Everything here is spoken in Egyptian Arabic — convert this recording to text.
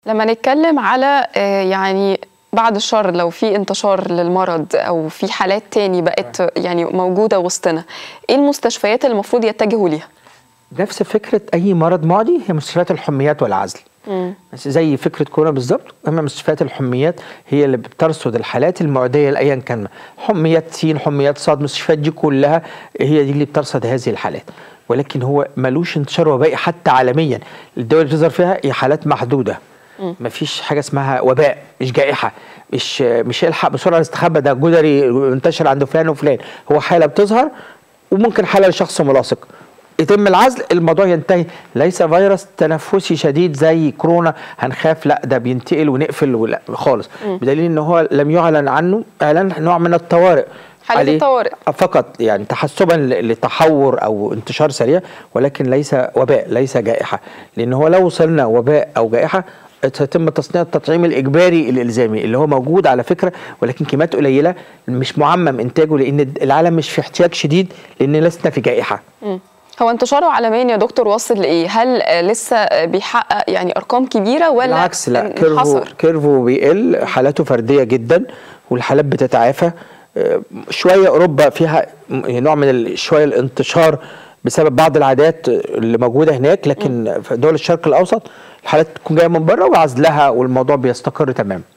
لما نتكلم على آه، يعني بعد الشر لو في انتشار للمرض او في حالات تاني بقت يعني موجوده وسطنا ايه المستشفيات اللي المفروض يتجهوا ليها نفس فكره اي مرض معدي هي مستشفيات الحميات والعزل بس زي فكره كورونا بالظبط اما مستشفيات الحميات هي اللي بترصد الحالات المعديه لايا كان حميات سين حميات صاد المستشفيات دي كلها هي دي اللي بترصد هذه الحالات ولكن هو ملوش انتشار وبائي حتى عالميا الدول اللي بتظهر فيها هي حالات محدوده مفيش حاجه اسمها وباء مش جائحه مش مش الحق بسرعه استخبى ده جدري انتشر عند فلان وفلان هو حاله بتظهر وممكن حاله لشخص ملاصق يتم العزل الموضوع ينتهي ليس فيروس تنفسي شديد زي كورونا هنخاف لا ده بينتقل ونقفل ولا خالص بدليل ان هو لم يعلن عنه اعلان نوع من الطوارئ حالة عليه الطوارئ. فقط يعني تحسبا ل- لتحور او انتشار سريع ولكن ليس وباء ليس جائحه لان هو لو وصلنا وباء او جائحه سيتم تصنيع التطعيم الاجباري الالزامي اللي هو موجود على فكره ولكن كميات قليله مش معمم انتاجه لان العالم مش في احتياج شديد لان لسنا في جائحه مم. هو انتشاره عالميا يا دكتور وصل لايه هل آه، لسه آه، بيحقق يعني ارقام كبيره ولا بالعكس لا كيرفو انحصر كيرفو بيقل حالاته فرديه جدا والحالات بتتعافى آه، شويه اوروبا فيها م- نوع من ال- شويه الانتشار بسبب بعض العادات اللي موجوده هناك لكن في دول الشرق الاوسط الحالات تكون جايه من بره وعزلها والموضوع بيستقر تمام